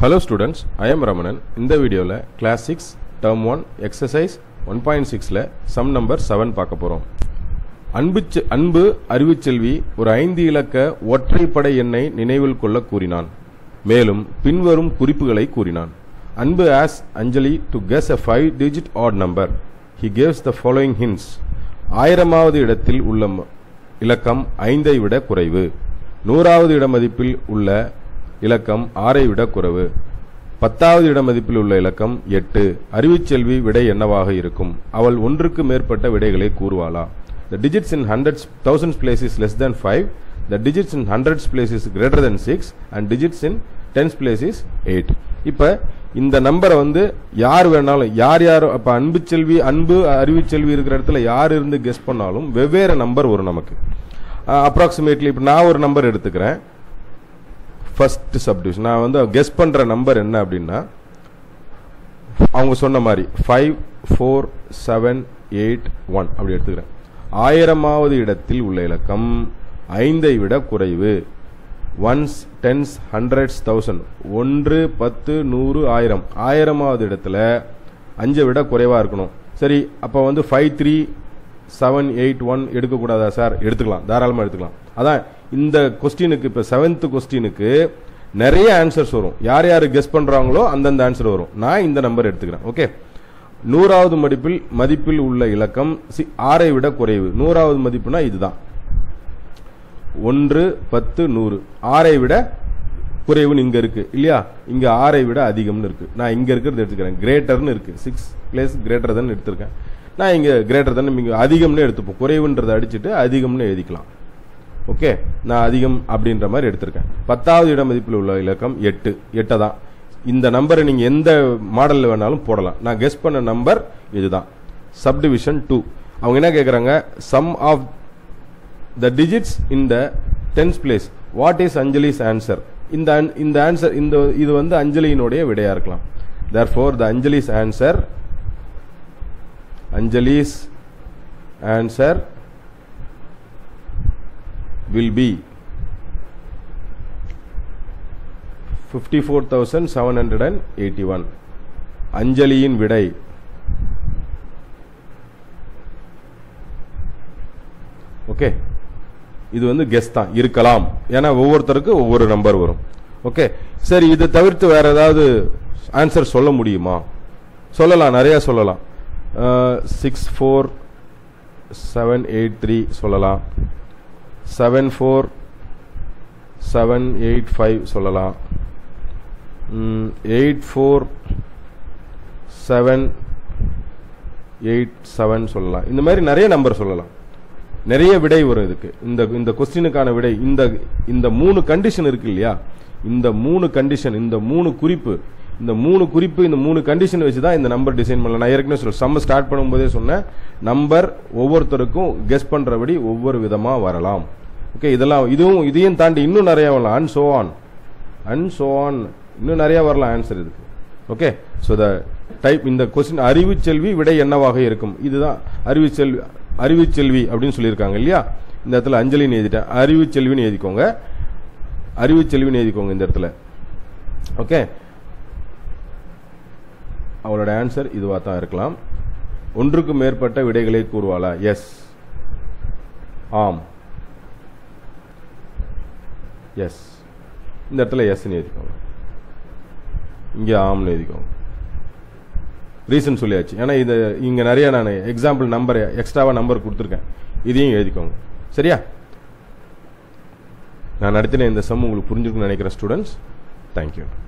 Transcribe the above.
hello students I am Ramanan இந்த வீடியோவில் class six term one exercise one point சிக்ஸில் sum number seven பார்க்க போகிறோம் அன்பு செ- அன்பு அறிவுச்செல்வி ஒரு ஐந்து இலக்க ஒற்றைப்படை எண்ணை நினைவில் கொள்ள கூறினான் மேலும் பின்வரும் குறிப்புகளை கூறினான் அன்பு ஆஸ் Anjali to guess a five digit odd number he gives the following hints ஆயிரமாவது இடத்தில் உள்ள ம- இலக்கம் ஐந்தை விட குறைவு நூறாவது இட மதிப்பில் உள்ள இலக்கம் ஆறை விட குறைவு பத்தாவது இட மதிப்பில் உள்ள இலக்கம் எட்டு அறிவுச்செல்வி விடை என்னவாக இருக்கும் அவள் ஒன்றுக்கு மேற்பட்ட விடைகளை கூறுவாளா the digits in hundreds thousands place is less than 5 the digits in hundreds place is greater than 6 and digits in tens place is 8 இப்ப இந்த நம்பரை வந்து யார் வேணாலும் யார் யார் அப்ப அன்பு செல்வி அன்பு அறிவுச்செல்வி இருக்கிற இடத்துல யார் இருந்து கெஸ் பண்ணாலும் வெவ்வேறு நம்பர் வரும் நமக்கு அப்ராக்சிமேட்லி இப்போ நான் ஒரு நம்பர் எடுத்துக்கிறேன் ஃபர்ஸ்ட் சப்டிவிஷன் நான் வந்து கெஸ் பண்ற நம்பர் என்ன அப்படின்னா அவங்க சொன்ன மாதிரி five four seven eight one அப்படி எடுத்துக்கிறேன் ஆயிரமாவது இடத்தில் உள்ள இலக்கம் ஐந்தை விட குறைவு ஒன்ஸ் டென்ஸ் ஹண்ட்ரட்ஸ் தௌசண்ட் ஒன்று பத்து நூறு ஆயிரம் ஆயிரமாவது இடத்துல அஞ்சை விட குறைவா இருக்கணும் சரி அப்போ வந்து five three seven eight one எடுக்கக்கூடாதா சார் எடுத்துக்கலாம் தாராளமாக எடுத்துக்கலாம் அதான் இந்த கொஸ்டினுக்கு இப்போ செவன்த் கொஸ்டினுக்கு நிறைய ஆன்சர்ஸ் வரும் யார் யார் கெஸ் பண்றாங்களோ அந்தந்த ஆன்சர் வரும் நான் இந்த நம்பர் எடுத்துக்கிறேன் ஓகே நூறாவது மதிப்பில் மதிப்பில் உள்ள இலக்கம் சி ஆறை விட குறைவு நூறாவது மதிப்புனா இதுதான் ஒன்று பத்து நூறு ஆறை விட குறைவுன்னு இங்க இருக்கு இல்லையா இங்க ஆறை விட அதிகம்னு இருக்கு நான் இங்க இருக்கிறது எடுத்துக்கிறேன் கிரேட்டர்னு இருக்கு சிக்ஸ் பிளேஸ் கிரேட்டர் தான் எடுத்திருக்கேன் நான் இங்க கிரேட்டர் தான் இங்க அதிகம்னு எடுத்துப்போம் குறைவுன்றதை அடிச்சுட்டு அதிகம்னு எழுதிக்கலாம் ஓகே நான் அதிகம் அப்படின்ற மாதிரி எடுத்திருக்கேன் பத்தாவது இட மதிப்பில் உள்ள இலக்கம் எட்டு எட்டை தான் இந்த நம்பரை நீங்க எந்த மாடல்ல வேணாலும் போடலாம் நான் கெஸ் பண்ண நம்பர் இதுதான் சப்டிவிஷன் டூ அவங்க என்ன கேக்குறாங்க sum of the digits in the tens place what is Anjali's answer இந்த an- இந்த ஆன்சர் இந்த இது வந்து அஞ்சலியினுடைய விடையா இருக்கலாம் therefore the Anjali's answer Anjali's answer will be 54781 அஞ்சலியின் விடை ஓகே இது வந்து கெஸ் தான் இருக்கலாம் ஏன்னா ஒவ்வொருத்தருக்கு ஒவ்வொரு நம்பர் வரும் ஓகே சரி இதை தவிர்த்து வேற ஏதாவது ஆன்சர் சொல்ல முடியுமா சொல்லலாம் நிறைய சொல்லலாம் six four seven eight three சொல்லலாம் seven four seven eight five சொல்லலாம் eight four seven eight seven சொல்லலாம் இந்த மாதிரி நிறைய நம்பர் சொல்லலாம் நிறைய விடை வரும் இதுக்கு இந்த இந்த கொஸ்டினுக்கான விடை இந்த இந்த மூணு கண்டிஷன் இருக்கு இல்லையா இந்த மூணு கண்டிஷன் இந்த மூணு குறிப்பு இந்த மூணு குறிப்பு இந்த மூணு கண்டிஷன் வச்சு தான் இந்த நம்பர் டிசைன் பண்ணலாம் நான் ஏற்கனவே சொல்ல சம்ம ஸ்டார்ட் பண்ணும்போதே சொன்னேன் நம்பர் ஒவ்வொருத்தருக்கும் கெஸ் பண்றபடி ஒவ்வொரு விதமா வரலாம் ஓகே இதெல்லாம் இதுவும் இதையும் தாண்டி இன்னும் நிறைய வரலாம் and so on and so on இன்னும் நிறைய வரலாம் ஆன்சர் இதுக்கு ஓகே ஸோ த டைப் இந்த கொஸ்டின் அறிவுச்செல்வி விடை என்னவாக இருக்கும் இதுதான் அறிவுச்செல்வி அறிவுச்செல்வி அப்படின்னு சொல்லியிருக்காங்க இல்லையா இந்த இடத்துல அஞ்சலின்னு எழுதிட்டேன் அறிவுச்செல்வின்னு எழுதிக்கோங்க அறிவுச்செல்வின்னு எழுதிக்கோங்க இந்த இடத்துல ஓகே அவளோட ஆன்சர் இதுவாக தான் இருக்கலாம் ஒன்றுக்கு மேற்பட்ட விடைகளை கூறுவாளா எஸ் ஆம் எஸ் இந்த இடத்துல எஸ்ன்னு எழுதிக்கோங்க இங்கே ஆம்னு எழுதிக்கோங்க ரீசன் சொல்லியாச்சு ஏன்னா இது இங்க நிறைய நான் எக்ஸாம்பிள் நம்பர் எக்ஸ்ட்ராவா நம்பர் கொடுத்துருக்கேன் இதையும் எழுதிக்கோங்க சரியா நான் நடத்தின இந்த சம் உங்களுக்கு புரிஞ்சிருக்குன்னு நினைக்கிறேன் ஸ்டூடெண்ட்ஸ் தேங்க்யூ